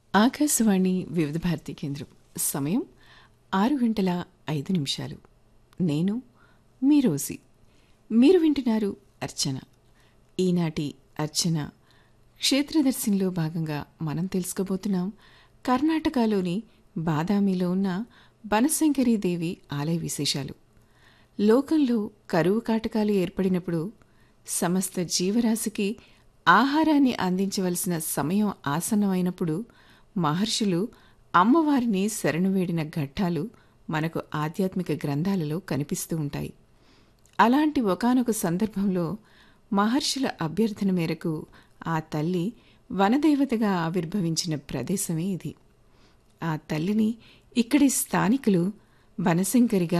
ఆకాశవాణి వివిధ భారతి కేంద్రం సమయం ఆరు గంటల ఐదు నిమిషాలు నేను మీ రోజీ మీరు వింటున్నారు అర్చన ఈనాటి అర్చన క్షేత్రదర్శినిలో భాగంగా మనం తెలుసుకోబోతున్నాం కర్ణాటకలోని బాదామిలో ఉన్న బనశంకరీదేవి ఆలయ విశేషాలు లోకంలో కరువు కాటకాలు ఏర్పడినప్పుడు సమస్త జీవరాశికి ఆహారాన్ని అందించవలసిన సమయం ఆసన్నమైనప్పుడు మహర్షులు అమ్మవారిని శరణు వేడిన ఘట్టాలు మనకు ఆధ్యాత్మిక గ్రంథాలలో కనిపిస్తూ ఉంటాయి అలాంటి ఒకానొక సందర్భంలో మహర్షుల అభ్యర్థన మేరకు ఆ తల్లి వనదేవతగా ఆవిర్భవించిన ప్రదేశమే ఇది ఆ తల్లిని ఇక్కడి స్థానికులు బనశంకరిగా